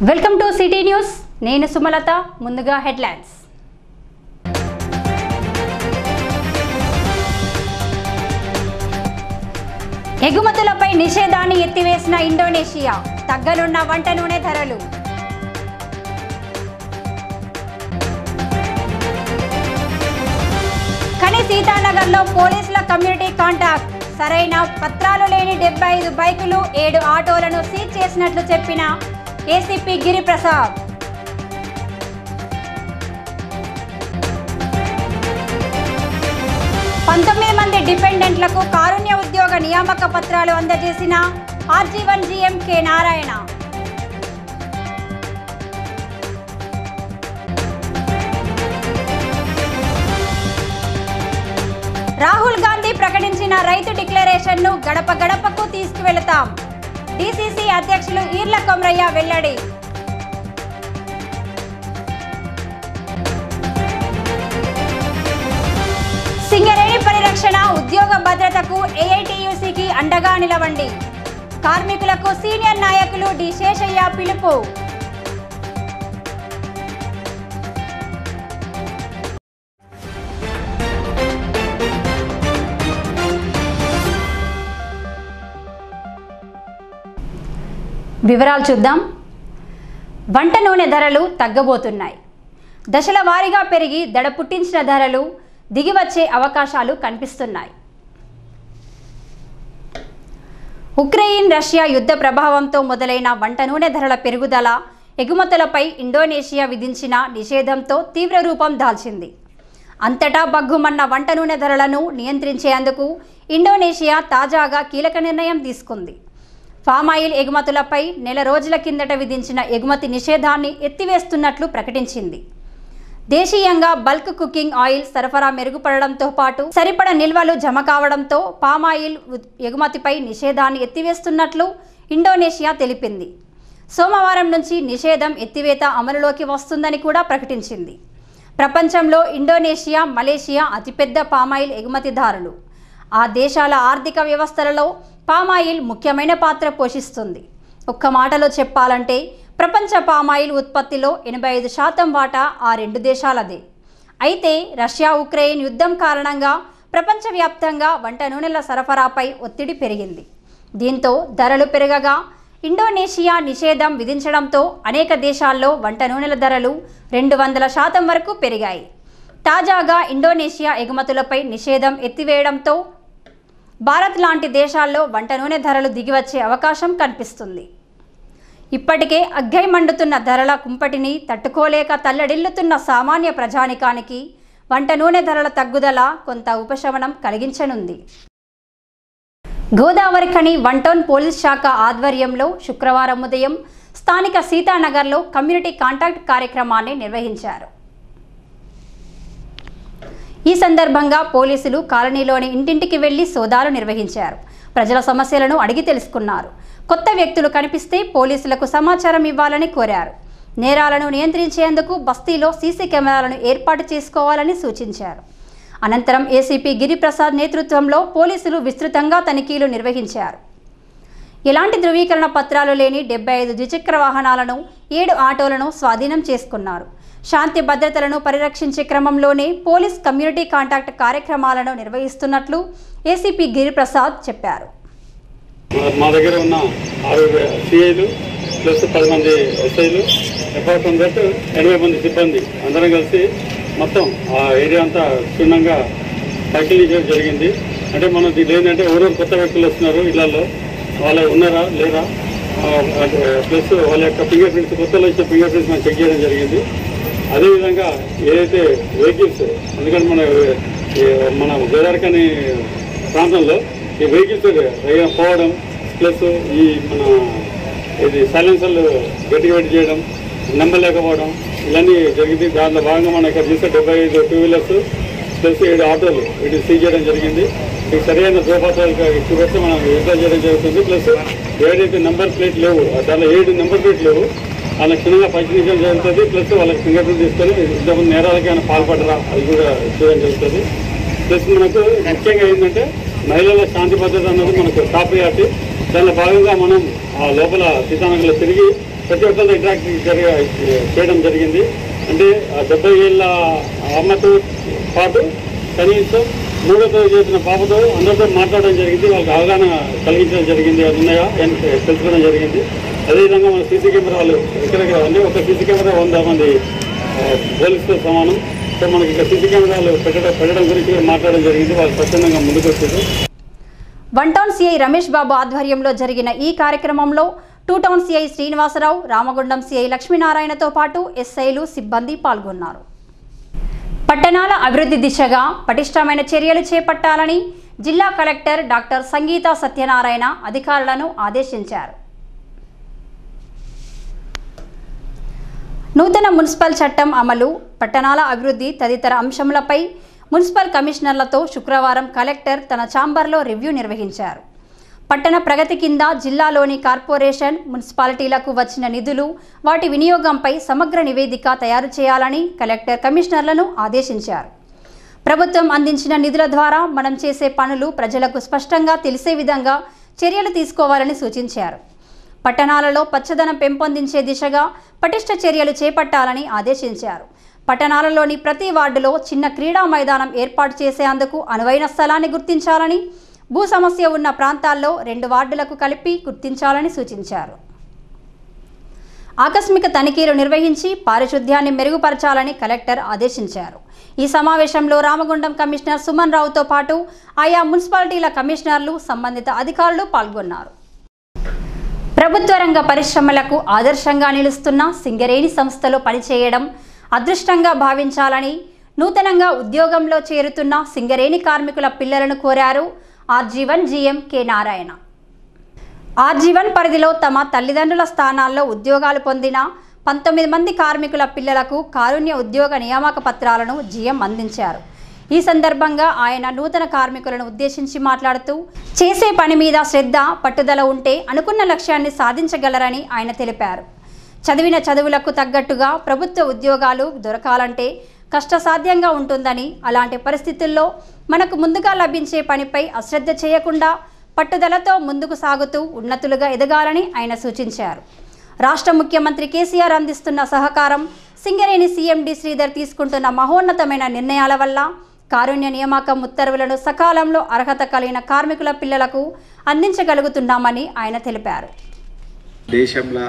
welcome to city news నేను సుమలత ముందుగా headlines ఎగుమతులపై నిషేధాన్ని ఎత్తివేసిన ఇండోనేషియా తగ్గనున్న వంట నూనె ధరలు కని సీతానగర్లో పోలీసుల కమ్యూనిటీ కాంటాక్ట్ సరైన పత్రాలు లేని డెబ్బై ఐదు బైకులు ఏడు ఆటోలను సీజ్ చేసినట్లు చెప్పిన ఏసీపీ గిరిప్రసాద్ పంతొమ్మిది మంది డిపెండెంట్లకు కారుణ్య ఉద్యోగ నియామక పత్రాలు అందజేసిన RG one GM K Narayana Rahul Gandhi ప్రకటించిన రైతు డిక్లరేషన్ను గడప గడపకు తీసుకువెళతాం డీసీసీ అధ్యక్షులు ఈర్ల కొమరయ్య వెల్లడి సింగరేణి పరిరక్షణ ఉద్యోగ భద్రతకు ఏఐటియుసికి అండగా నిలవండి కార్మికులకు సీనియర్ నాయకులు డి శేషయ్య పిలుపు వివరాలు చూద్దాం వంట నూనె ధరలు తగ్గబోతున్నాయి దశల వారీగా పెరిగి దడ పుట్టించిన ధరలు దిగివచ్చే అవకాశాలు కనిపిస్తున్నాయి ఉక్రెయిన్ రష్యా యుద్ధ ప్రభావంతో మొదలైన వంట నూనె ధరల పెరుగుదల ఎగుమతులపై ఇండోనేషియా విధించిన నిషేధంతో తీవ్ర రూపం దాల్చింది అంతటా బగ్గుమన్న వంట నూనె ధరలను నియంత్రించేందుకు ఇండోనేషియా తాజాగా కీలక నిర్ణయం తీసుకుంది ఫామాయిల్ ఎగుమతులపై నెల రోజుల కిందట విధించిన ఎగుమతి నిషేధాన్ని ఎత్తివేస్తున్నట్లు ప్రకటించింది దేశీయంగా బల్క్ కుకింగ్ ఆయిల్ సరఫరా మెరుగుపడడంతో పాటు సరిపడ నిల్వలు జమ కావడంతో పామాయిల్ ఉత్- ఎగుమతిపై నిషేధాన్ని ఎత్తివేస్తున్నట్లు ఇండోనేషియా తెలిపింది సోమవారం నుంచి నిషేధం ఎత్తివేత అమలులోకి వస్తుందని కూడా ప్రకటించింది ప్రపంచంలో ఇండోనేషియా మలేషియా అతిపెద్ద పామాయిల్ ఎగుమతిదారులు ఆ దేశాల ఆర్థిక వ్యవస్థలలో పామాయిల్ ముఖ్యమైన పాత్ర పోషిస్తుంది ఒక్క మాటలో చెప్పాలంటే ప్రపంచ పామాయిల్ ఉత్పత్తిలో ఎనభై ఐదు శాతం వాటా ఆ రెండు దేశాలదే అయితే రష్యా ఉక్రెయిన్ యుద్ధం కారణంగా ప్రపంచవ్యాప్తంగా వంట నూనెల సరఫరాపై ఒత్తిడి పెరిగింది దీంతో ధరలు పెరగగా ఇండోనేషియా నిషేధం విధించడంతో అనేక దేశాల్లో వంట నూనెల ధరలు రెండు వందల శాతం వరకు పెరిగాయి తాజాగా ఇండోనేషియా ఎగుమతులపై నిషేధం ఎత్తివేయడంతో భారత్ లాంటి దేశాల్లో వంట నూనె ధరలు దిగివచ్చే అవకాశం కనిపిస్తుంది ఇప్పటికే అగ్గై మండుతున్న ధరల కుంపటిని తట్టుకోలేక తల్లడిల్లుతున్న సామాన్య ప్రజానికానికి వంట నూనె ధరల తగ్గుదల కొంత ఉపశమనం కలిగించనుంది Godavari Khani one town police శాఖ ఆధ్వర్యంలో శుక్రవారం ఉదయం స్థానిక సీతానగర్లో కమ్యూనిటీ కాంటాక్ట్ కార్యక్రమాన్ని నిర్వహించారు ఈ సందర్భంగా పోలీసులు కాలనీలోని ఇంటింటికి వెళ్లి సోదాలు నిర్వహించారు ప్రజల సమస్యలను అడిగి తెలుసుకున్నారు కొత్త వ్యక్తులు కనిపిస్తే పోలీసులకు సమాచారం ఇవ్వాలని కోరారు నేరాలను నియంత్రించేందుకు బస్తీలో సీసీ కెమెరాలను ఏర్పాటు చేసుకోవాలని సూచించారు అనంతరం ఏసీపీ గిరిప్రసాద్ నేతృత్వంలో పోలీసులు విస్తృతంగా తనిఖీలు నిర్వహించారు ఎలాంటి ధృవీకరణ పత్రాలు లేని డెబ్బై ఐదు ద్విచక్ర వాహనాలను ఏడు ఆటోలను స్వాధీనం చేసుకున్నారు శాంతి భద్రతలను పరిరక్షించే క్రమంలోనే పోలీస్ కమ్యూనిటీ కాంటాక్ట్ కార్యక్రమాలను నిర్వహిస్తున్నట్లు ఏసీపీ గిరిప్రసాద్ చెప్పారు మా- మా దగ్గర ఉన్న ఆరు సిఐలు ప్లస్ పది మంది ఎస్ఐలు అపార్ట్ ఫ్రమ్ దట్ ఎనభై మంది సిబ్బంది అందరం కలిసి మొత్తం ఆ ఏరియా అంతా క్షుణ్ణంగా తనిఖీలు చేయడం జరిగింది అంటే మనం దీంట్లో ఏంటంటే ఎవరెవరు కొత్త వ్యక్తులు వస్తున్నారు ఇళ్లలో వాళ్ళు ఉన్నారా లేరా ప్లస్ వాళ్ళ యొక్క ఫింగర్ ప్రింట్స్ కొత్తలో ఇచ్చిన ఫింగర్ ప్రింట్స్ మనం చెక్ చేయడం జరిగింది అదేవిధంగా ఏదైతే వెహికల్స్ ఎందుకంటే మన ఈ మన గోదావరికని ప్రాంతంలో ఈ వెహికల్స్ పోవడం ప్లస్ ఈ మన ఇది సైలెన్సర్లు గట్టిగా పెట్టి చేయడం నెంబర్ లేకపోవడం ఇవన్నీ జరిగింది దాంట్లో భాగంగా మనం ఇక్కడ చూస్తే డెబ్బై ఐదు టూ వీలర్స్ ప్లస్ ఏడు ఆటోలు వీటిని సీజ్ చేయడం జరిగింది ఈ సరైన దోపాతాలు చూపెడితే మనం విడుదల చేయడం జరుగుతుంది ప్లస్ ఏడైతే నెంబర్ ప్లేట్ లేవు దాంట్లో ఏడు నెంబర్ ప్లేట్ లేవు వాళ్ళకి క్షుణ్ణంగా పరిశీలించడం జరుగుతుంది ప్లస్ వాళ్ళకి ఫింగర్ ప్రింట్ తీసుకొని ఇంతకుముందు నేరాలకి ఏమైనా పాల్పడరా అది కూడా చూడడం జరుగుతుంది ప్లస్ మనకు ముఖ్యంగా ఏంటంటే మహిళల శాంతి భద్రత అన్నది మనకు టాప్ ప్రయారిటీ దానిలో భాగంగా మనం ఆ లోపల సీతానగర్లో తిరిగి ప్రతి ఒక్కరితో ఇంటరాక్ట్ జరిగ చేయడం జరిగింది అంటే ఆ డెబ్బై ఏళ్ళ అమ్మతో పాటు కనీసం మూడోతో చేసిన పాపతో అందరితో మాట్లాడడం జరిగింది వాళ్ళకి అవగాహన కలిగించడం జరిగింది అది ఉన్నాయా అని తెలుసుకోవడం జరిగింది అదేవిధంగా మన సీసీ కెమెరా వాళ్ళు ఇక్కడ అంటే ఒక సీసీ కెమెరా వంద మంది ఆ, పోలీసుతో సమానం సో మనకి ఇక్కడ సీసీ కెమెరాలు పెట్టడం పెట్టడం గురించి కూడా మాట్లాడడం జరిగింది వాళ్ళు స్వచ్ఛందంగా ముందుకు వచ్చారు one town CI Ramesh Babu ఆధ్వర్యంలో జరిగిన ఈ కార్యక్రమంలో two town CI Srinivasarao Ramagundam CI లక్ష్మీనారాయణతో పాటు ఎస్ఐలు సిబ్బంది పాల్గొన్నారు పట్టణాల అభివృద్ధి దిశగా పటిష్టమైన చర్యలు చేపట్టాలని జిల్లా కలెక్టర్ డాక్టర్ సంగీత సత్యనారాయణ అధికారులను ఆదేశించారు నూతన మున్సిపల్ చట్టం అమలు పట్టణాల అభివృద్ధి తదితర అంశములపై మున్సిపల్ కమిషనర్లతో శుక్రవారం కలెక్టర్ తన ఛాంబర్లో రివ్యూ నిర్వహించారు పట్టణ ప్రగతి కింద జిల్లాలోని కార్పొరేషన్ మున్సిపాలిటీలకు వచ్చిన నిధులు వాటి వినియోగంపై సమగ్ర నివేదిక తయారు చేయాలని కలెక్టర్ కమిషనర్లను ఆదేశించారు ప్రభుత్వం అందించిన నిధుల ద్వారా మనం చేసే పనులు ప్రజలకు స్పష్టంగా తెలిసే విధంగా చర్యలు తీసుకోవాలని సూచించారు పట్టణాలలో పచ్చదనం పెంపొందించే దిశగా పటిష్ట చర్యలు చేపట్టాలని ఆదేశించారు పట్టణాలలోని ప్రతి వార్డులో చిన్న క్రీడా మైదానం ఏర్పాటు చేసేందుకు అనువైన స్థలాన్ని గుర్తించాలని భూ సమస్య ఉన్న ప్రాంతాల్లో రెండు వార్డులకు కలిపి గుర్తించాలని సూచించారు ఆకస్మిక తనిఖీలు నిర్వహించి పారిశుద్ధ్యాన్ని మెరుగుపరచాలని కలెక్టర్ ఆదేశించారు ఈ సమావేశంలో రామగుండం కమిషనర్ సుమన్ రావుతో పాటు ఆయా మున్సిపాలిటీల కమిషనర్లు సంబంధిత అధికారులు పాల్గొన్నారు ప్రభుత్వ రంగ పరిశ్రమలకు ఆదర్శంగా నిలుస్తున్న సింగరేణి సంస్థలో పనిచేయడం అదృష్టంగా భావించాలని నూతనంగా ఉద్యోగంలో చేరుతున్న సింగరేణి కార్మికుల పిల్లలను కోరారు RG one GM K Narayana RG one పరిధిలో తమ తల్లిదండ్రుల స్థానాల్లో ఉద్యోగాలు పొందిన పంతొమ్మిది మంది కార్మికుల పిల్లలకు కారుణ్య ఉద్యోగ నియామక పత్రాలను జీఎం అందించారు ఈ సందర్భంగా ఆయన నూతన కార్మికులను ఉద్దేశించి మాట్లాడుతూ చేసే పని మీద శ్రద్ధ పట్టుదల ఉంటే అనుకున్న లక్ష్యాన్ని సాధించగలరని ఆయన తెలిపారు చదివిన చదువులకు తగ్గట్టుగా ప్రభుత్వ ఉద్యోగాలు దొరకాలంటే కష్టసాధ్యంగా ఉంటుందని అలాంటి పరిస్థితుల్లో మనకు ముందుగా లభించే పనిపై అశ్రద్ధ చేయకుండా పట్టుదలతో ముందుకు సాగుతూ ఉన్నతులుగా ఎదగాలని ఆయన సూచించారు రాష్ట్ర ముఖ్యమంత్రి కేసీఆర్ అందిస్తున్న సహకారం సింగరేణి సీఎండి శ్రీధర్ తీసుకుంటున్న మహోన్నతమైన నిర్ణయాల వల్ల కారుణ్య నియామకం ఉత్తర్వులను సకాలంలో అర్హత కలిగిన కార్మికుల పిల్లలకు అందించగలుగుతున్నామని ఆయన తెలిపారు దేశంలో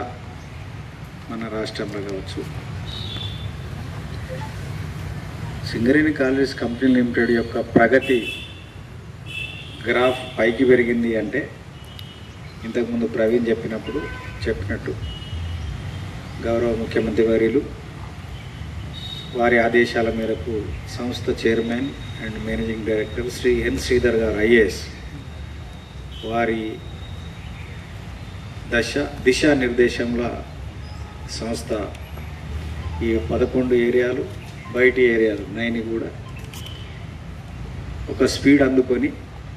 మన రాష్ట్రంలో కావచ్చు సింగరేణి కాలేజ్ కంపెనీ లిమిటెడ్ యొక్క ప్రగతి గ్రాఫ్ పైకి పెరిగింది అంటే ఇంతకుముందు ప్రవీణ్ చెప్పినప్పుడు చెప్పినట్టు గౌరవ ముఖ్యమంత్రి వర్యులు వారి ఆదేశాల మేరకు సంస్థ chairman and managing director Shri N Sridhar గారు ఐఏఎస్ వారి దశ దిశానిర్దేశంలో సంస్థ ఈ పదకొండు ఏరియాలు బయటి ఏరియాలు నైన్ కూడా ఒక స్పీడ్ అందుకొని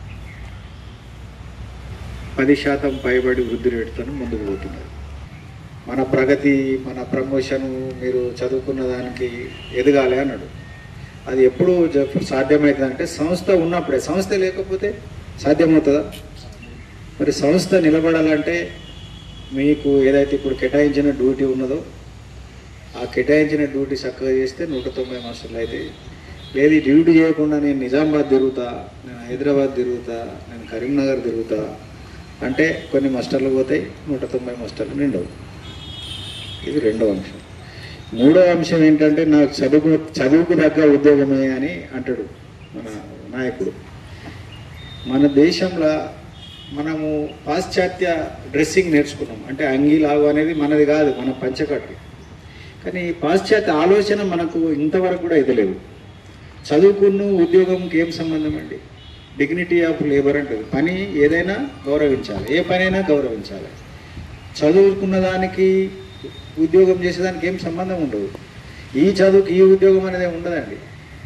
పది శాతం పైబడి వృద్ధి రేటుతో ముందుకు పోతున్నారు మన ప్రగతి మన ప్రమోషను మీరు చదువుకున్న దానికి ఎదగాలి అన్నాడు అది ఎప్పుడు జ- సాధ్యమవుతుందంటే సంస్థ ఉన్నప్పుడే సంస్థ లేకపోతే సాధ్యమవుతుందా మరి సంస్థ నిలబడాలంటే మీకు ఏదైతే ఇప్పుడు కేటాయించిన డ్యూటీ ఉన్నదో ఆ కేటాయించిన డ్యూటీ చక్కగా చేస్తే నూట తొంభై మాస్టర్లు అయితే లేదు ఈ డ్యూటీ చేయకుండా నేను నిజామాబాద్ తిరుగుతా నేను హైదరాబాద్ తిరుగుతా నేను కరీంనగర్ తిరుగుతా అంటే కొన్ని మాస్టర్లు పోతాయి నూట తొంభై మాస్టర్లు నిండవు ఇది రెండో అంశం మూడో అంశం ఏంటంటే నాకు చదువు చదువుకు తగ్గ ఉద్యోగమే అని అంటాడు మన నాయకుడు మన దేశంలో మనము పాశ్చాత్య డ్రెస్సింగ్ నేర్చుకున్నాం అంటే అంగీ లాగు అనేది మనది కాదు మన పంచకట్టు కానీ ఈ పాశ్చాత్య ఆలోచన మనకు ఇంతవరకు కూడా ఎదలేదు చదువుకున్న ఉద్యోగంకి ఏం సంబంధం అండి డిగ్నిటీ ఆఫ్ లేబర్ అంటుంది పని ఏదైనా గౌరవించాలి ఏ పనైనా గౌరవించాలి చదువుకున్న దానికి ఉద్యోగం చేసేదానికి ఏం సంబంధం ఉండదు ఈ చదువుకి ఈ ఉద్యోగం అనేది ఉండదండి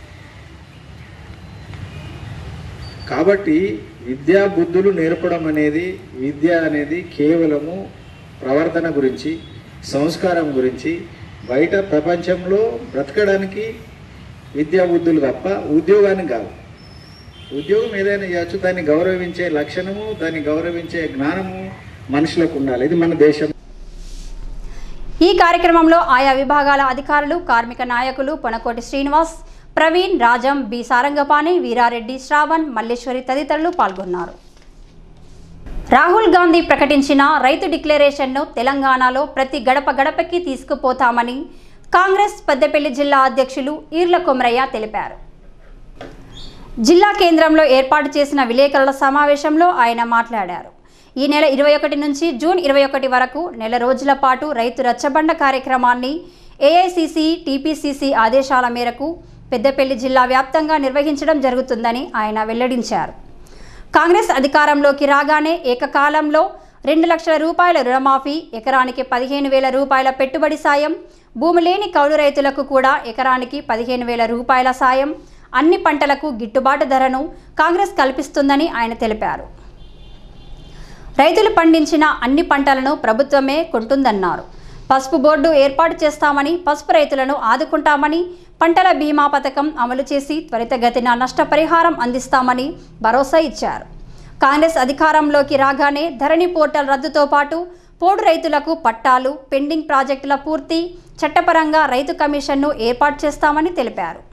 కాబట్టి విద్యా బుద్ధులు నేర్పడం అనేది విద్య అనేది కేవలము ప్రవర్తన గురించి సంస్కారం గురించి బయట ప్రపంచంలో బ్రతకడానికి విద్యా బుద్ధులు తప్ప ఉద్యోగానికి కాదు ఉద్యోగం ఏదైనా చేయొచ్చు దాన్ని గౌరవించే లక్షణము దాన్ని గౌరవించే జ్ఞానము మనుషులకు ఉండాలి ఇది మన దేశం ఈ కార్యక్రమంలో ఆయా విభాగాల అధికారులు కార్మిక నాయకులు పొనకోటి శ్రీనివాస్ ప్రవీణ్ రాజం బి సారంగపాణి వీరారెడ్డి శ్రావణ్ మల్లేశ్వరి తదితరులు పాల్గొన్నారు రాహుల్ గాంధీ ప్రకటించిన రైతు డిక్లరేషన్ను తెలంగాణలో ప్రతి గడప గడపకి తీసుకుపోతామని కాంగ్రెస్ పెద్దపల్లి జిల్లా అధ్యక్షులు ఈర్ల కొమరయ్య తెలిపారు జిల్లా కేంద్రంలో ఏర్పాటు చేసిన విలేకరుల సమావేశంలో ఆయన మాట్లాడారు ఈ నెల ఇరవై ఒకటి నుంచి జూన్ ఇరవై ఒకటి వరకు నెల రోజుల పాటు రైతు రచ్చబండ కార్యక్రమాన్ని ఏఐసిసి టీపీసీసీ ఆదేశాల మేరకు పెద్దపల్లి జిల్లా వ్యాప్తంగా నిర్వహించడం జరుగుతుందని ఆయన వెల్లడించారు కాంగ్రెస్ అధికారంలోకి రాగానే ఏకకాలంలో రెండు లక్షల రూపాయల రుణమాఫీ ఎకరానికి పదిహేను వేల రూపాయల పెట్టుబడి సాయం భూమి లేని కౌలు రైతులకు కూడా ఎకరానికి పదిహేను వేల రూపాయల సాయం అన్ని పంటలకు గిట్టుబాటు ధరను కాంగ్రెస్ కల్పిస్తుందని ఆయన తెలిపారు రైతులు పండించిన అన్ని పంటలను ప్రభుత్వమే కొంటుందన్నారు పసుపు బోర్డు ఏర్పాటు చేస్తామని పసుపు రైతులను ఆదుకుంటామని పంటల బీమా పథకం అమలు చేసి త్వరితగతిన నష్టపరిహారం అందిస్తామని భరోసా ఇచ్చారు కాంగ్రెస్ అధికారంలోకి రాగానే ధరణి పోర్టల్ రద్దుతో పాటు పోడు రైతులకు పట్టాలు పెండింగ్ ప్రాజెక్టుల పూర్తి చట్టపరంగా రైతు కమిషన్ను ఏర్పాటు చేస్తామని తెలిపారు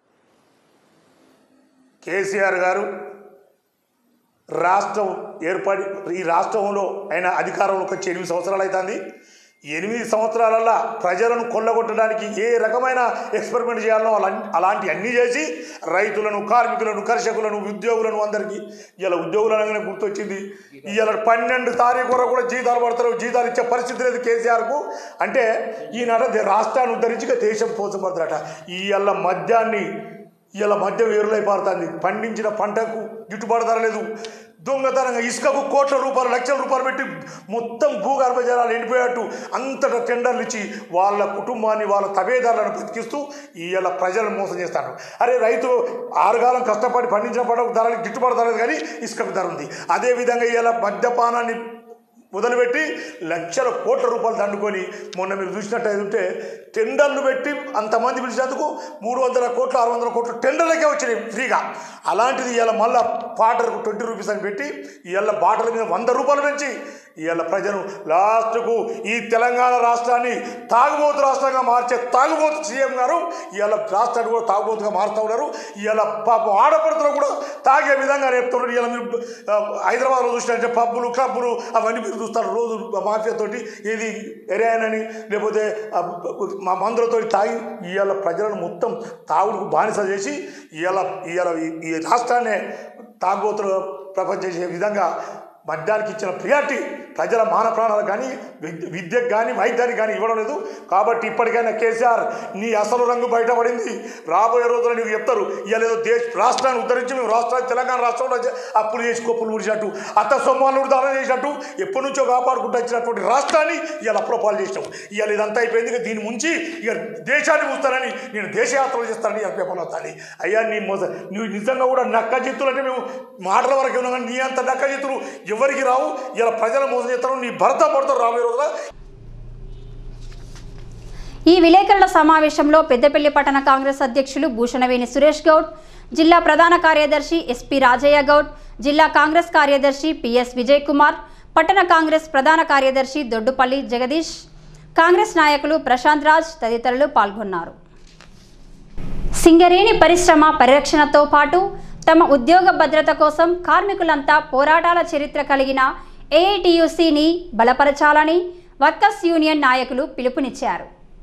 కేసీఆర్ గారు రాష్ట్రం ఏర్పడి ఈ రాష్ట్రంలో ఆయన అధికారంలోకి వచ్చి ఎనిమిది సంవత్సరాలు అవుతుంది ఎనిమిది సంవత్సరాలలో ప్రజలను కొల్లగొట్టడానికి ఏ రకమైన ఎక్స్పెరిమెంట్ చేయాలనో అలా అలాంటి అన్నీ చేసి రైతులను కార్మికులను కర్షకులను ఉద్యోగులను అందరికీ ఇలా ఉద్యోగులు అనగానే గుర్తొచ్చింది ఇవాళ పన్నెండు తారీఖు వరకు కూడా జీతాలు పడతారు జీతాలు ఇచ్చే పరిస్థితి లేదు కేసీఆర్కు అంటే ఈనాడు దే- రాష్ట్రాన్ని ఉద్ధరించి ఇక దేశం పోసపడతారట ఇవాళ మద్యాన్ని ఇలా మద్యం వేరులై పారుతుంది పండించిన పంటకు గిట్టుబాటు ధర లేదు దొంగతనంగా ఇసుకకు కోట్ల రూపాయలు లక్షల రూపాయలు పెట్టి మొత్తం భూగర్భ జలాలు ఎండిపోయేట్టు అంతటా టెండర్లు ఇచ్చి వాళ్ళ కుటుంబాన్ని వాళ్ళ తబేదారులను బతికిస్తూ ఇవాళ ప్రజలను మోసం చేస్తాడు అరే రైతు ఆరుగాలం కష్టపడి పండించిన పంటకు ధరలు గిట్టుబాటు ధర లేదు కానీ ఇసుకకు ధర ఉంది అదేవిధంగా ఇవాళ మద్యపానాన్ని మొదలుపెట్టి లక్షల కోట్ల రూపాయలు దండుకొని మొన్న మీరు చూసినట్టయితే ఉంటే టెండర్లు పెట్టి అంతమంది పిలిచినందుకు మూడు వందల కోట్లు ఆరు వందల కోట్లు టెండర్లకే వచ్చినాయి ఫ్రీగా అలాంటిది ఇవాళ మళ్ళీ పాటలకు ట్వంటీ రూపీస్ అని పెట్టి ఇవాళ బాటల మీద వంద రూపాయలు పెంచి ఇవాళ ప్రజలు లాస్ట్కు ఈ తెలంగాణ రాష్ట్రాన్ని తాగుబోతు రాష్ట్రంగా మార్చే తాగుబోతు సీఎం గారు ఇవాళ రాష్ట్రాన్ని కూడా తాగుబోతుగా మారుతూ ఉన్నారు ఇవాళ పాపం ఆడపడుతులు కూడా తాగే విధంగా నేర్పుతున్నారు ఇవాళ మీరు ఆ, హైదరాబాద్లో చూసినట్టే పబ్బులు క్లబ్బులు అవన్నీ మీరు చూస్తారు రోజు మాఫియాతోటి ఏది ఎరాయనని లేకపోతే ఆ, మా మందులతో తాగి ఇవాళ ప్రజలను మొత్తం తాగుడుకు బానిస చేసి ఇవాళ ఇవాళ ఈ- ఈ రాష్ట్రాన్నే తాగుబోతులు ప్రపంచం చేసే విధంగా మద్యానికి ఇచ్చిన ప్రియారిటీ ప్రజల మాన ప్రాణాలకు కానీ విద్య విద్యకు కానీ వైద్యానికి కానీ ఇవ్వడం లేదు కాబట్టి ఇప్పటికైనా కేసీఆర్ నీ అసలు రంగు బయటపడింది రాబోయే రోజుల్లో నీకు చెప్తారు ఇవాళ ఏదో దేశ రాష్ట్రాన్ని ఉద్ధరించి మేము రాష్ట్రాన్ని తెలంగాణ రాష్ట్రంలో చే- అప్పులు చేసి కొప్పులు ముడిచినట్టు అత్త సొమ్మాలు దానం చేసినట్టు ఎప్పటి నుంచో కాపాడుకుంటూ వచ్చినటువంటి రాష్ట్రాన్ని ఇవాళ అప్రపాలు చేసినాం ఇవాళ ఇదంతా అయిపోయింది ఇక దీని ముంచి ఇక దేశాన్ని చూస్తానని నేను దేశయాత్రలు చేస్తానని ఇవాళ పేపర్లు వస్తాను అయ్యా నీ మొద నువ్వు నిజంగా కూడా నక్క జిత్తులు అంటే మేము మాటల వరకు ఉన్నాం కానీ నీ అంత నక్క జిత్తులు ఎవరికి రావు ఇలా ప్రజల మోసం చేస్తారు నీ భర్త పడతారు రాబోయే రోజుల ఈ విలేకరుల సమావేశంలో పెద్దపల్లి పట్టణ కాంగ్రెస్ అధ్యక్షులు భూషణవేణి సురేష్ గౌడ్ జిల్లా ప్రధాన కార్యదర్శి ఎస్పి రాజయ్య గౌడ్ జిల్లా కాంగ్రెస్ కార్యదర్శి పిఎస్ విజయ్ కుమార్ పట్టణ కాంగ్రెస్ ప్రధాన కార్యదర్శి దొడ్డుపల్లి జగదీష్ కాంగ్రెస్ నాయకులు ప్రశాంత్ రాజ్ తదితరులు పాల్గొన్నారు సింగరేణి పరిశ్రమ పరిరక్షణతో పాటు తమ ఉద్యోగ భద్రత కోసం కార్మికులంతా పోరాటాల చరిత్ర కలిగిన ఏఐటియుసిని బలపరచాలని వర్కర్స్ యూనియన్ నాయకులు పిలుపునిచ్చారు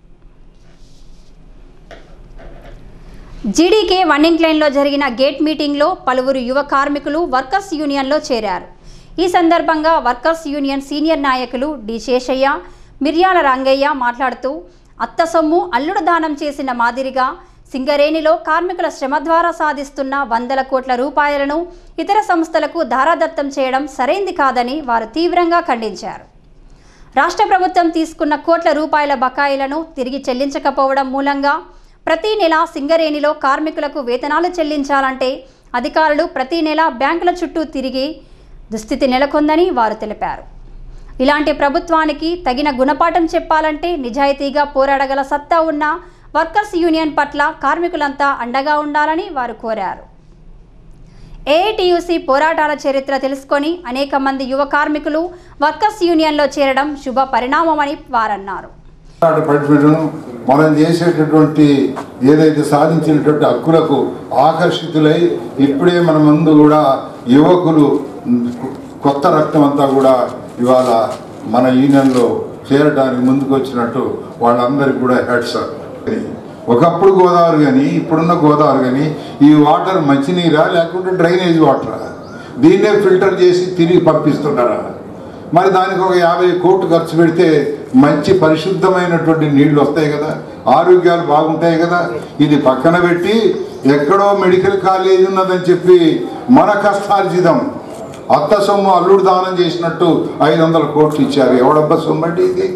జీడీకే వన్నింగ్ లైన్లో జరిగిన గేట్ మీటింగ్లో పలువురు యువ కార్మికులు వర్కర్స్ యూనియన్లో చేరారు ఈ సందర్భంగా వర్కర్స్ యూనియన్ సీనియర్ నాయకులు డి శేషయ్య మిర్యాల రంగయ్య మాట్లాడుతూ అత్త సొమ్ము అల్లుడు దానం చేసిన మాదిరిగా సింగరేణిలో కార్మికుల శ్రమ ద్వారా సాధిస్తున్న వందల కోట్ల రూపాయలను ఇతర సంస్థలకు ధారాదత్తం చేయడం సరైంది కాదని వారు తీవ్రంగా ఖండించారు రాష్ట్ర ప్రభుత్వం తీసుకున్న కోట్ల రూపాయల బకాయిలను తిరిగి చెల్లించకపోవడం మూలంగా ప్రతి నెల సింగరేణిలో కార్మికులకు వేతనాలు చెల్లించాలంటే అధికారులు ప్రతి నెల బ్యాంకుల చుట్టూ తిరిగి దుస్థితి నెలకొందని వారు తెలిపారు ఇలాంటి ప్రభుత్వానికి తగిన గుణపాఠం చెప్పాలంటే నిజాయితీగా పోరాడగల సత్తా ఉన్న వర్కర్స్ యూనియన్ పట్ల కార్మికులంతా అండగా ఉండాలని వారు కోరారు ఏఐటియుసి పోరాటాల చరిత్ర తెలుసుకొని అనేక మంది యువ కార్మికులు వర్కర్స్ యూనియన్లో చేరడం శుభ పరిణామమని వారన్నారు పడిపోయడం మనం చేసేటటువంటి ఏదైతే సాధించినటువంటి హక్కులకు ఆకర్షితులై ఇప్పుడే మన ముందు కూడా యువకులు కొత్త రక్తం అంతా కూడా ఇవాళ మన యూనియన్లో చేరడానికి ముందుకు వచ్చినట్టు వాళ్ళందరికీ కూడా హెడ్స్ ఒకప్పుడు గోదావరి కానీ ఇప్పుడున్న గోదావరి కానీ ఈ వాటర్ మంచినీరా లేకుంటే డ్రైనేజ్ వాటరా దీన్నే ఫిల్టర్ చేసి తిరిగి పంపిస్తున్నారా మరి దానికి ఒక యాభై కోట్లు ఖర్చు పెడితే మంచి పరిశుద్ధమైనటువంటి నీళ్లు వస్తాయి కదా ఆరోగ్యాలు బాగుంటాయి కదా ఇది పక్కన పెట్టి ఎక్కడో మెడికల్ కాలేజ్ ఉన్నదని చెప్పి మన కష్టార్జితం అత్త సొమ్ము అల్లుడు దానం చేసినట్టు ఐదు వందల కోట్లు ఇచ్చారు ఎవడబ్బా సొమ్ము అంటే ఇది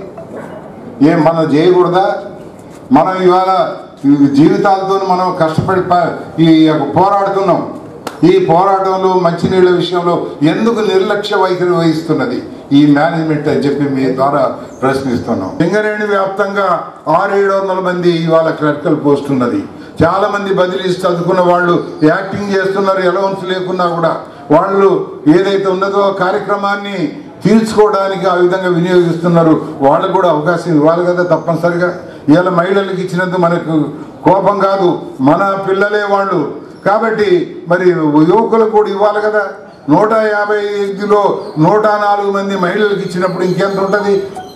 ఏం మనం చేయకూడదా మనం ఇవాళ ఈ జీవితాలతో మనం కష్టపడి ప- ఈ యొక్క పోరాడుతున్నాం ఈ పోరాటంలో మంచినీళ్ళ విషయంలో ఎందుకు నిర్లక్ష్య వైఖరి వహిస్తున్నది ఈ మేనేజ్మెంట్ అని చెప్పి మీ ద్వారా ప్రశ్నిస్తున్నాం సింగరేణి వ్యాప్తంగా ఆరు ఏడు వందల మంది ఇవాళ క్లర్కల్ పోస్ట్ ఉన్నది చాలా మంది బదిలీ చదువుకున్న వాళ్ళు యాక్టింగ్ చేస్తున్నారు అలవన్స్ లేకున్నా కూడా వాళ్ళు ఏదైతే ఉన్నదో ఆ కార్యక్రమాన్ని తీర్చుకోవడానికి ఆ విధంగా వినియోగిస్తున్నారు వాళ్ళకు కూడా అవకాశం ఇవ్వాలి కదా తప్పనిసరిగా ఇవాళ మహిళలకు ఇచ్చినందుకు మనకు కోపం కాదు మన పిల్లలే వాళ్ళు కాబట్టి మరి యువకులకు కూడా ఇవ్వాలి కదా నూట యాభై ఐదులో నూట నాలుగు మంది మహిళలకు ఇచ్చినప్పుడు ఇంకెంత ఉంటుంది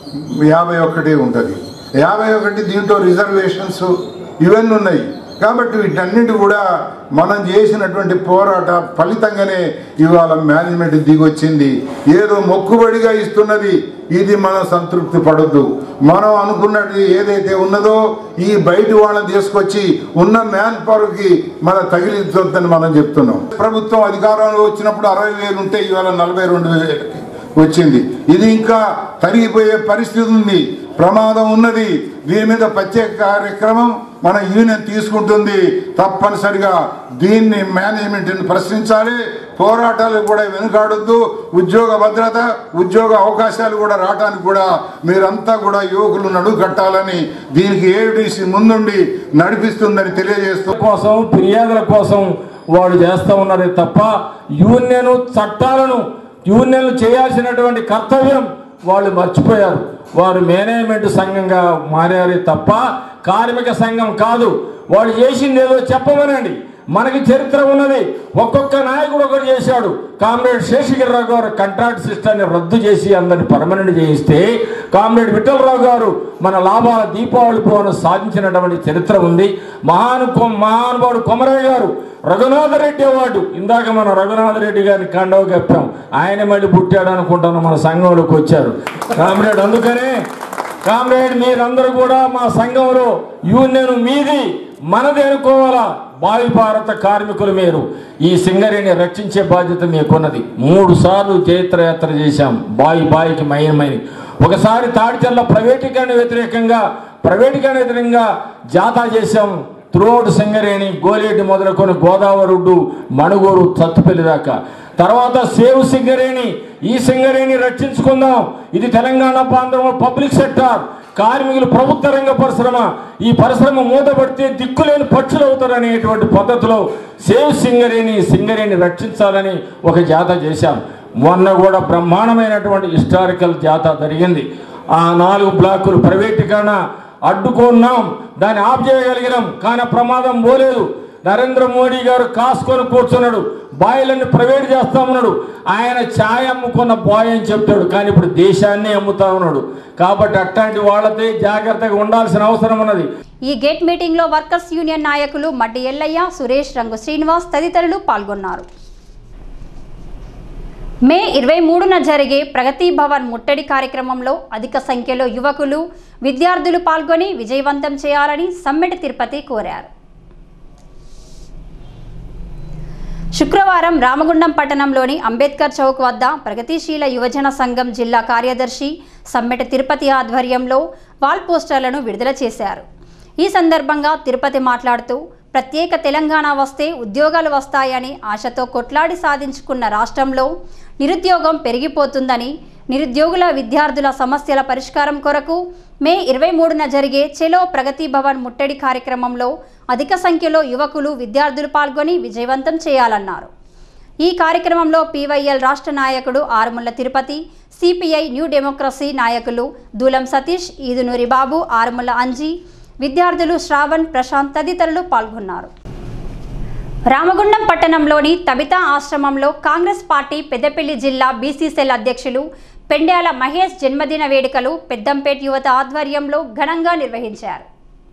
యాభై ఒకటే ఉంటుంది యాభై ఒకటి దీంట్లో రిజర్వేషన్స్ ఇవన్నీ ఉన్నాయి కాబట్టి వీటన్నిటి కూడా మనం చేసినటువంటి పోరాట ఫలితంగానే ఇవాళ మేనేజ్మెంట్ దిగొచ్చింది ఏదో మొక్కుబడిగా ఇస్తున్నది ఇది మనం సంతృప్తి పడొద్దు మనం అనుకున్నది ఏదైతే ఉన్నదో ఈ బయట వాళ్ళని తీసుకొచ్చి ఉన్న మ్యాన్ పవర్కి మన తగిలించొద్దని మనం చెప్తున్నాం ప్రభుత్వం అధికారంలో వచ్చినప్పుడు అరవై వేలు ఉంటే ఇవాళ నలభై రెండు వేలకి వచ్చింది ఇది ఇంకా తరిగిపోయే పరిస్థితి ఉంది ప్రమాదం ఉన్నది దీని మీద ప్రత్యేక కార్యక్రమం మన యూనియన్ తీసుకుంటుంది తప్పనిసరిగా దీన్ని మేనేజ్మెంట్ని ప్రశ్నించాలి పోరాటాలు కూడా వెనుకాడొద్దు ఉద్యోగ భద్రత ఉద్యోగ అవకాశాలు కూడా రావడానికి కూడా మీరంతా కూడా యువకులు నడుగు కట్టాలని దీనికి ఏడిసి ముందుండి నడిపిస్తుందని తెలియజేస్తూ కోసం ఫిర్యాదుల కోసం వాళ్ళు చేస్తూ ఉన్నారే తప్ప యూనియన్ చట్టాలను యూనియన్లు చేయాల్సినటువంటి కర్తవ్యం వాళ్ళు మర్చిపోయారు వారు మేనేజ్మెంట్ సంఘంగా మారారే తప్ప కార్మిక సంఘం కాదు వాళ్ళు చేసింది ఏదో చెప్పమనండి మనకి చరిత్ర ఉన్నది ఒక్కొక్క నాయకుడు ఒకటి చేశాడు కామ్రేడ్ శేషగిరిరావు గారు కాంట్రాక్ట్ సిస్టమ్ని రద్దు చేసి అందరిని పర్మనెంట్ చేయిస్తే కామ్రేడ్ విఠలరావు గారు మన లాభాల దీపావళి భవనం సాధించినటువంటి చరిత్ర ఉంది మహాను మహానుభావుడు కొమరయ్య గారు రఘునాథ రెడ్డి అవార్డు ఇందాక మన రఘునాథ రెడ్డి గారిని కండవ కప్పాం ఆయన మళ్ళీ పుట్టాడు అనుకుంటాను మన సంఘంలోకి వచ్చారు కామ్రేడ్ అందుకనే కామ్రేడ్ మీరందరూ కూడా మా సంఘంలో యూనియన్ మీది మనది అనుకోవాలా భావి భారత కార్మికులు మీరు ఈ సింగరేణి రక్షించే బాధ్యత మీకున్నది మూడు సార్లు చైత్రయాత్ర చేశాం బాయి బాయికి మైనమైనవి ఒకసారి తాడిచల్ల ప్రైవేటీకరణ వ్యతిరేకంగా ప్రైవేటీకరణ వ్యతిరేకంగా జాతా చేశాం త్రూఅవుట్ సింగరేణి గోలేటి మొదలుకొని గోదావరుడ్డు మణుగూరు తత్తుపల్లి దాకా తర్వాత సేవ్ సింగరేణి ఈ సింగరేణి రక్షించుకుందాం ఇది తెలంగాణ ప్రాంతంలో పబ్లిక్ సెక్టార్ కార్మికులు ప్రభుత్వ రంగ పరిశ్రమ ఈ పరిశ్రమ మూతపడితే దిక్కులేని పక్షులు అవుతారు అనేటువంటి పద్ధతిలో సేవ్ సింగరేణి సింగరేణి రక్షించాలని ఒక జాత చేశాం మొన్న కూడా బ్రహ్మాండమైనటువంటి హిస్టారికల్ జాత జరిగింది ఆ నాలుగు బ్లాకులు ప్రైవేటీకరణ అడ్డుకున్నాం దాన్ని ఆఫ్ చేయగలిగినాం కానీ ఆ ప్రమాదం పోలేదు నరేంద్ర మోడీ గారు కాసుకొని కూర్చున్నాడు బాయిలన్నీ ప్రైవేట్ చేస్తా ఉన్నాడు ఆయన ఛాయ్ అమ్ముకున్న బాయ్ అని చెప్తాడు కానీ ఇప్పుడు దేశాన్ని అమ్ముతా ఉన్నాడు కాబట్టి అట్లాంటి వాళ్ళతో జాగ్రత్తగా ఉండాల్సిన అవసరం ఉన్నది ఈ గేట్ మీటింగ్లో వర్కర్స్ యూనియన్ నాయకులు మడ్డి ఎల్లయ్య సురేష్ రంగు శ్రీనివాస్ తదితరులు పాల్గొన్నారు మే ఇరవై మూడున జరిగే ప్రగతి భవన్ ముట్టడి కార్యక్రమంలో అధిక సంఖ్యలో యువకులు విద్యార్థులు పాల్గొని విజయవంతం చేయాలని సమ్మెట తిరుపతి కోరారు శుక్రవారం రామగుండం పట్టణంలోని అంబేద్కర్ చౌక్ వద్ద ప్రగతిశీల యువజన సంఘం జిల్లా కార్యదర్శి సమ్మెట తిరుపతి ఆధ్వర్యంలో వాల్ పోస్టర్లను విడుదల చేశారు ఈ సందర్భంగా తిరుపతి మాట్లాడుతూ ప్రత్యేక తెలంగాణ వస్తే ఉద్యోగాలు వస్తాయని ఆశతో కొట్లాడి సాధించుకున్న రాష్ట్రంలో నిరుద్యోగం పెరిగిపోతుందని నిరుద్యోగుల విద్యార్థుల సమస్యల పరిష్కారం కొరకు మే ఇరవై మూడున జరిగే చెలో ప్రగతి భవన్ ముట్టడి కార్యక్రమంలో అధిక సంఖ్యలో యువకులు విద్యార్థులు పాల్గొని విజయవంతం చేయాలన్నారు ఈ కార్యక్రమంలో పీవైఎల్ రాష్ట్ర నాయకుడు Arumulla Tirupati CPI new democracy నాయకులు దూలం సతీష్ ఈదునూరి బాబు ఆరుముల్ల అంజీ విద్యార్థులు శ్రావణ్ ప్రశాంత్ తదితరులు పాల్గొన్నారు రామగుండం పట్టణంలోని తబితా ఆశ్రమంలో కాంగ్రెస్ పార్టీ పెద్దపల్లి జిల్లా బీసీసెల్ అధ్యక్షులు పెండ్యాల మహేష్ జన్మదిన వేడుకలు పెద్దంపేట యువత ఆధ్వర్యంలో ఘనంగా నిర్వహించారు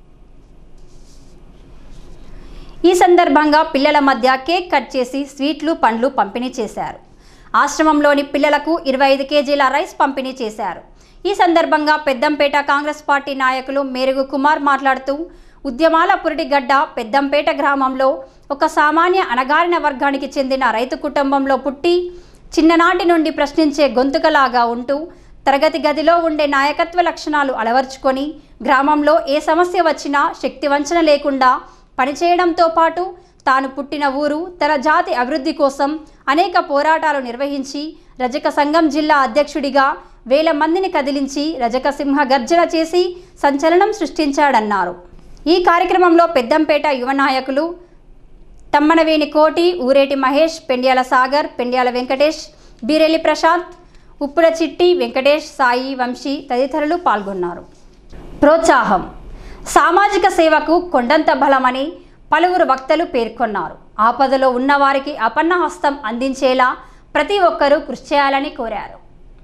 ఈ సందర్భంగా పిల్లల మధ్య కేక్ కట్ చేసి స్వీట్లు పండ్లు పంపిణీ చేశారు ఆశ్రమంలోని పిల్లలకు ఇరవై ఐదు కేజీల రైస్ పంపిణీ చేశారు ఈ సందర్భంగా పెద్దంపేట కాంగ్రెస్ పార్టీ నాయకులు మేరుగు కుమార్ మాట్లాడుతూ ఉద్యమాల పురిటిగడ్డ పెద్దంపేట గ్రామంలో ఒక సామాన్య అణగారిన వర్గానికి చెందిన రైతు కుటుంబంలో పుట్టి చిన్ననాటి నుండి ప్రశ్నించే గొంతుకలాగా ఉంటూ తరగతి గదిలో ఉండే నాయకత్వ లక్షణాలు అలవర్చుకొని గ్రామంలో ఏ సమస్య వచ్చినా శక్తివంచన లేకుండా పనిచేయడంతో పాటు తాను పుట్టిన ఊరు తన జాతి అభివృద్ధి కోసం అనేక పోరాటాలు నిర్వహించి రజక సంఘం జిల్లా అధ్యక్షుడిగా వేల మందిని కదిలించి రజక సింహ గర్జన చేసి సంచలనం సృష్టించాడన్నారు ఈ కార్యక్రమంలో పెద్దంపేట యువ నాయకులు తమ్మనవేణి కోటి ఊరేటి మహేష్ పెండ్యాల సాగర్ పెండ్యాల వెంకటేష్ బీరెల్లి ప్రశాంత్ ఉప్పుడ చిట్టి వెంకటేష్ సాయి వంశీ తదితరులు పాల్గొన్నారు ప్రోత్సాహం సామాజిక సేవకు కొండంత బలమని పలువురు వక్తలు పేర్కొన్నారు ఆపదలో ఉన్నవారికి అపన్న హస్తం అందించేలా ప్రతి ఒక్కరూ కృషి చేయాలని కోరారు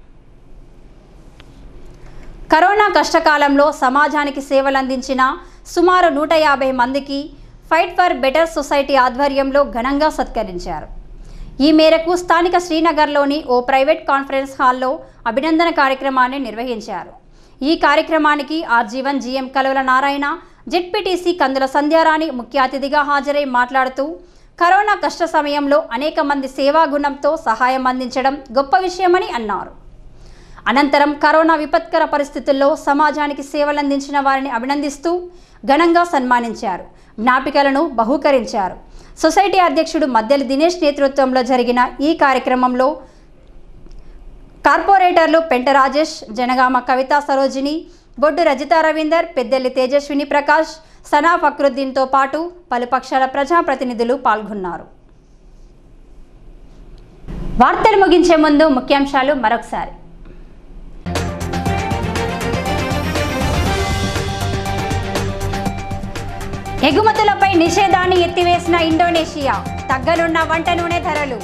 కరోనా కష్టకాలంలో సమాజానికి సేవలందించిన సుమారు నూట యాభై మందికి ఫైట్ ఫర్ బెటర్ సొసైటీ ఆధ్వర్యంలో ఘనంగా సత్కరించారు ఈ మేరకు స్థానిక శ్రీనగర్లోని ఓ ప్రైవేట్ కాన్ఫరెన్స్ హాల్లో అభినందన కార్యక్రమాన్ని నిర్వహించారు ఈ కార్యక్రమానికి RG one GM Kaluvala Narayana ZPTC Kandula Sandhyarani ముఖ్య అతిథిగా హాజరై మాట్లాడుతూ కరోనా కష్ట సమయంలో అనేక మంది సేవా గుణంతో సహాయం అందించడం గొప్ప విషయమని అన్నారు అనంతరం కరోనా విపత్కర పరిస్థితుల్లో సమాజానికి సేవలందించిన వారిని అభినందిస్తూ ఘనంగా సన్మానించారు జ్ఞాపికలను బహూకరించారు సొసైటీ అధ్యక్షుడు మద్దెలి దినేష్ నేతృత్వంలో జరిగిన ఈ కార్యక్రమంలో కార్పొరేటర్లు పెంట రాజేష్ జనగామ కవిత సరోజిని బొడ్డు రజిత రవీందర్ పెద్దెల్లి తేజస్విని ప్రకాష్ సనా ఫక్రుద్దీన్తో పాటు పలు పక్షాల ప్రజాప్రతినిధులు పాల్గొన్నారు వార్తలు ముగించే ముందు ముఖ్యాంశాలు మరొకసారి ఎగుమతులపై నిషేధాన్ని ఎత్తివేసిన ఇండోనేషియా తగ్గనున్న వంట నూనె ధరలు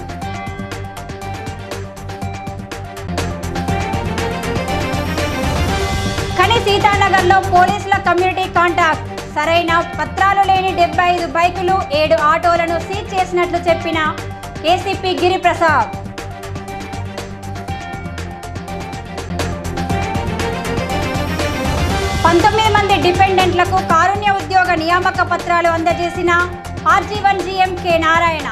కని సీతానగర్లో పోలీసుల కమ్యూనిటీ కాంటాక్ట్ సరైన పత్రాలు లేని డెబ్బై ఐదు బైకులు ఏడు ఆటోలను సీజ్ చేసినట్లు చెప్పిన ఏసీపీ గిరిప్రసాద్ పంతొమ్మిది మంది డిపెండెంట్లకు కారుణ్య ఉద్యోగ నియామక పత్రాలు అందజేసిన RG one GM K Narayana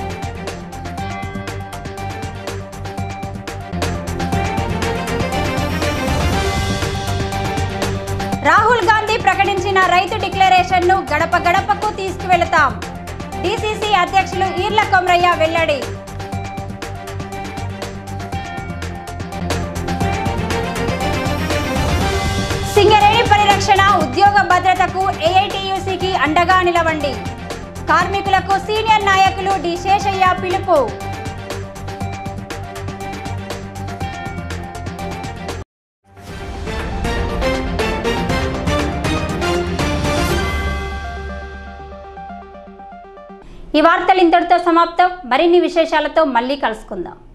Rahul Gandhi ప్రకటించిన రైతు డిక్లరేషన్ ను గడప గడపకు తీసుకువెళతాం డిసిసి అధ్యక్షులు ఈర్ల కొమరయ్య వెల్లడి సింగరేణి పరిరక్షణ ఉద్యోగ భద్రతకు ఏఐటియుసికి అండగా నిలవండి కార్మికులకు సీనియర్ నాయకులు డి శేషయ్య పిలుపు ఈ వార్తలు ఇంతటితో సమాప్తం మరిన్ని విశేషాలతో మళ్ళీ కలుసుకుందాం